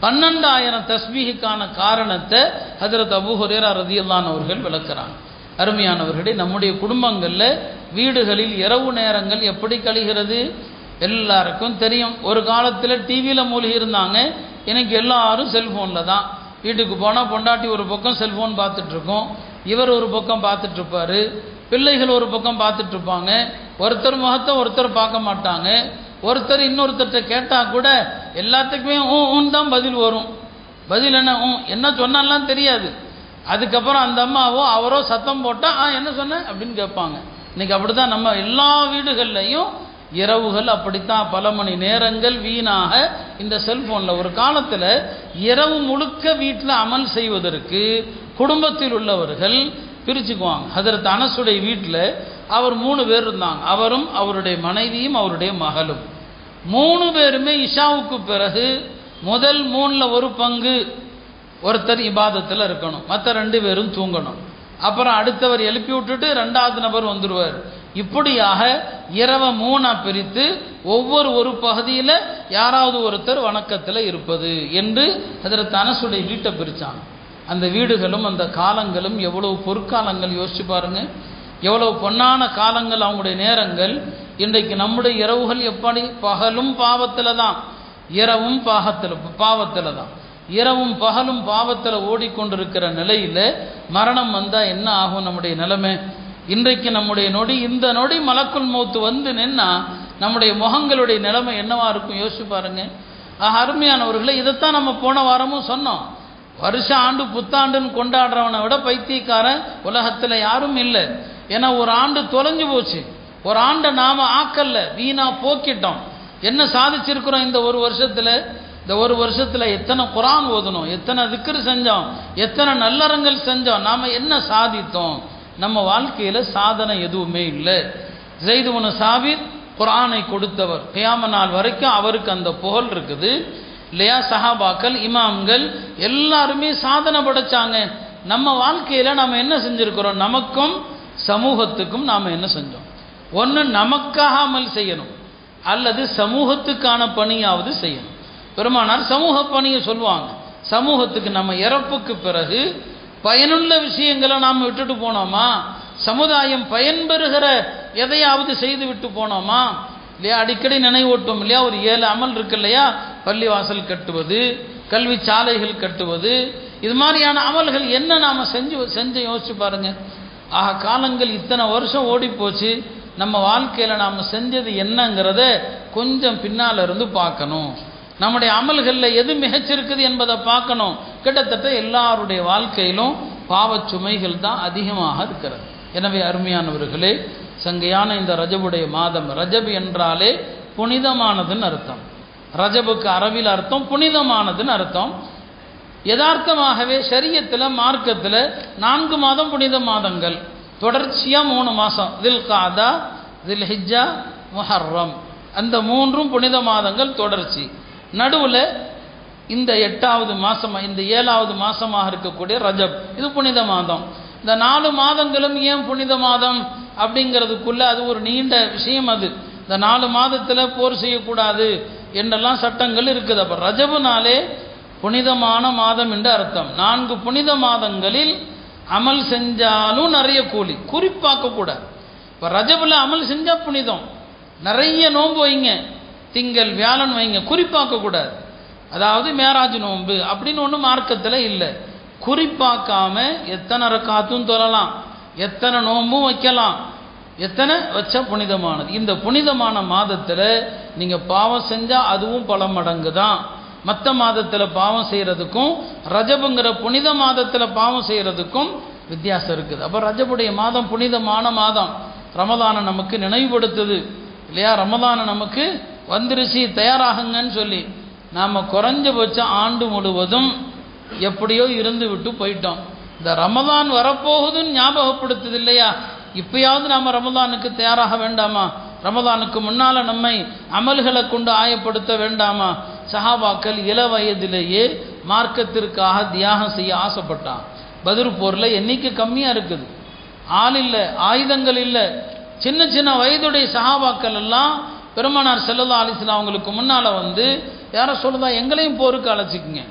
பன்னெண்டாயிரம் தஸ்பீஹுக்கான காரணத்தை ஹஜரத் அபு ஹுரேரா ரதியல்லான் அவர்கள் விளக்குறாங்க அருமையானவர்களே நம்முடைய குடும்பங்களில் வீடுகளில் இரவு நேரங்கள் எப்படி கழிகிறது எல்லாருக்கும் தெரியும் ஒரு காலத்தில் டிவியில் மூழ்கி இருந்தாங்க எனக்கு எல்லாரும் செல்ஃபோனில் தான் வீட்டுக்கு போனால் பொண்டாட்டி ஒரு பக்கம் செல்ஃபோன் பார்த்துட்டு இருக்கோம் இவர் ஒரு பக்கம் பார்த்துட்டு இருப்பாரு பிள்ளைகள் ஒரு பக்கம் பார்த்துட்டு இருப்பாங்க ஒருத்தர் முகத்தை ஒருத்தர் பார்க்க மாட்டாங்க ஒருத்தர் இன்னொருத்தர்கிட்ட கேட்டால் கூட எல்லாத்துக்குமே ஊ ஊன் தான் பதில் வரும் பதில் என்ன ஊ என்ன சொன்னாலாம் தெரியாது அதுக்கப்புறம் அந்த அம்மாவோ அவரோ சத்தம் போட்டால் ஆ என்ன சொன்ன அப்படின்னு கேட்பாங்க இன்னைக்கு அப்படி தான் நம்ம எல்லா வீடுகள்லையும் இரவுகள் அப்படித்தான் பல மணி நேரங்கள் வீணாக இந்த செல்போனில் ஒரு காலத்தில் இரவு முழுக்க வீட்டில் அமல் செய்வதற்கு குடும்பத்தில் உள்ளவர்கள் பிரிச்சுக்குவாங்க ஹதரத் அனசுடைய வீட்டில் அவர் மூணு பேர் இருந்தாங்க அவரும் அவருடைய மனைவியும் அவருடைய மகளும் மூணு பேருமே இஷாவுக்கு பிறகு முதல் மூணில் ஒரு பங்கு ஒருத்தர் இபாதத்தில் இருக்கணும் மற்ற ரெண்டு பேரும் தூங்கணும் அப்புறம் அடுத்தவர் எழுப்பி விட்டுட்டு ரெண்டாவது நபர் வந்துடுவார் இப்படியாக இரவை மூணா பிரித்து ஒவ்வொரு ஒரு பகுதியில் யாராவது ஒருத்தர் வணக்கத்தில் இருப்பது என்று அதில் தனசுடைய வீட்டை பிரித்தாங்க அந்த வீடுகளும் அந்த காலங்களும் எவ்வளவு பொற்காலங்கள் யோசிச்சு பாருங்க எவ்வளவு பொன்னான காலங்கள் அவங்களுடைய நேரங்கள் இன்றைக்கு நம்முடைய இரவுகள் எப்படி பகலும் பாவத்தில் தான் இரவும் பாகத்தில் பாவத்தில் தான் இரவும் பகலும் பாவத்தில் ஓடிக்கொண்டிருக்கிற நிலையில் மரணம் வந்தால் என்ன ஆகும் நம்முடைய நிலைமை இன்றைக்கு நம்முடைய நொடி இந்த நொடி மலக்குள் மௌத்து வந்து நின்னா நம்முடைய முகங்களுடைய நிலைமை என்னவா இருக்கும் யோசிச்சு பாருங்க ஆக அருமையானவர்களை இதைத்தான் நம்ம போன வாரமும் சொன்னோம் வருஷ ஆண்டு புத்தாண்டுன்னு கொண்டாடுறவனை விட பைத்தியக்காரன் உலகத்தில் யாரும் இல்லை ஏன்னா ஒரு ஆண்டு தொலைஞ்சு போச்சு ஒரு ஆண்டை நாம ஆக்கல்ல வீணா போக்கிட்டோம் என்ன சாதிச்சிருக்கிறோம் இந்த ஒரு வருஷத்துல இந்த ஒரு வருஷத்துல எத்தனை குரான் ஓதணும் எத்தனை திக்ரு செஞ்சோம் எத்தனை நல்லறங்கள் செஞ்சோம் நாம என்ன சாதித்தோம் நம்ம வாழ்க்கையில சாதனை எதுவுமே இல்லை ஜெய்துவனு சாபிர் குரானை கொடுத்தவர் கியாம நாள் வரைக்கும் அவருக்கு அந்த புகழ் இருக்குது இல்லையா சஹாபாக்கள் இமாம்கள் எல்லாருமே சாதனை படைச்சாங்க நம்ம வாழ்க்கையில நம்ம என்ன செஞ்சிருக்கிறோம் நமக்கும் சமூகத்துக்கும் நாம் என்ன செஞ்சோம் ஒன்று நமக்காக அமல் செய்யணும் அல்லது சமூகத்துக்கான பணியாவது செய்யணும் பெருமானார் சமூக பணியை சொல்லுவாங்க சமூகத்துக்கு நம்ம இறப்புக்கு பிறகு பயனுள்ள விஷயங்களை நாம் விட்டுட்டு போனோமா சமுதாயம் பயன்பெறுகிற எதையாவது செய்து விட்டு போனோமா இல்லையா அடிக்கடி நினைவூட்டும் இல்லையா ஒரு ஏழு அமல் இருக்கு இல்லையா பள்ளிவாசல் கட்டுவது கல்வி சாலைகள் கட்டுவது இது மாதிரியான அமல்கள் என்ன நாம் செஞ்சு செஞ்சு யோசிச்சு பாருங்க ஆக காலங்கள் இத்தனை வருஷம் ஓடி போச்சு நம்ம வாழ்க்கையில் நாம் செஞ்சது என்னங்கிறத கொஞ்சம் பின்னால் இருந்து பார்க்கணும் நம்முடைய அமல்களில் எது மிகச்சிருக்குது என்பதை பார்க்கணும் கிட்டத்தட்ட எல்லாருடைய வாழ்க்கையிலும் பாவச் சுமைகள் தான் அதிகமாக இருக்கிறது எனவே அருமையானவர்களே சங்கையான இந்த ரஜபுடைய மாதம் ரஜப் என்றாலே புனிதமானதுன்னு அர்த்தம் ரஜபுக்கு அரபில் அர்த்தம் புனிதமானதுன்னு அர்த்தம் யதார்த்தமாகவே சரியத்தில் மார்க்கத்தில் நான்கு மாதம் புனித மாதங்கள் தொடர்ச்சியாக மூணு மாதம் தில் காதா தில் ஹிஜ்ஜா முஹர்ரம் அந்த மூன்றும் புனித மாதங்கள் தொடர்ச்சி நடுவில் இந்த எட்டாவது மாதம் இந்த ஏழாவது மாதமாக இருக்கக்கூடிய ரஜப் இது புனித மாதம் இந்த நாலு மாதங்களும் ஏன் புனித மாதம் அப்படிங்கிறதுக்குள்ள அது ஒரு நீண்ட விஷயம் அது இந்த நாலு மாதத்தில் போர் செய்யக்கூடாது என்றெல்லாம் சட்டங்கள் இருக்குது அப்போ ரஜபுனாலே புனிதமான மாதம் என்று அர்த்தம் நான்கு புனித மாதங்களில் அமல் செஞ்சாலும் நிறைய கூலி குறிப்பாக்க கூடாது இப்போ ரஜபில் அமல் செஞ்சால் புனிதம் நிறைய நோன்பு வைங்க திங்கள் வியாழன் வைங்க குறிப்பாக்க கூடாது அதாவது மேராஜ் நோன்பு அப்படின்னு ஒன்றும் மார்க்கத்தில் இல்லை குறிப்பாக்காம எத்தனை ரக்காத்தும் தொழலாம் எத்தனை நோன்பும் வைக்கலாம் எத்தனை வச்சா புனிதமானது இந்த புனிதமான மாதத்தில் நீங்கள் பாவம் செஞ்சால் அதுவும் பல மடங்கு தான் மற்ற மாதத்தில் பாவம் செய்கிறதுக்கும் ரஜபுங்கிற புனித மாதத்தில் பாவம் செய்கிறதுக்கும் வித்தியாசம் இருக்குது அப்போ ரஜபுடைய மாதம் புனிதமான மாதம் ரமதானை நமக்கு நினைவுபடுத்துது இல்லையா ரமதானை நமக்கு வந்துருச்சு தயாராகுங்கன்னு சொல்லி நாம் குறைஞ்சபட்சம் ஆண்டு முழுவதும் எப்படியோ இருந்து விட்டு போயிட்டோம் இந்த ரமதான் வரப்போகுதுன்னு ஞாபகப்படுத்துது இல்லையா இப்பயாவது நாம் ரமதானுக்கு தயாராக வேண்டாமா ரமதானுக்கு முன்னால் நம்மை அமல்களை கொண்டு ஆயப்படுத்த வேண்டாமா சஹாபாக்கள் இள வயதிலேயே மார்க்கத்திற்காக தியாகம் செய்ய ஆசைப்பட்டான் பதிர் போரில் எண்ணிக்கை கம்மியாக இருக்குது ஆள் இல்லை ஆயுதங்கள் இல்லை சின்ன சின்ன வயதுடைய சஹாபாக்கள் எல்லாம் பெருமானார் செல்லல்லா அலிஸ்லாம் அவங்களுக்கு முன்னால் வந்து யாரை சொல்லுதா எங்களையும் போருக்கு அழைச்சிக்குங்க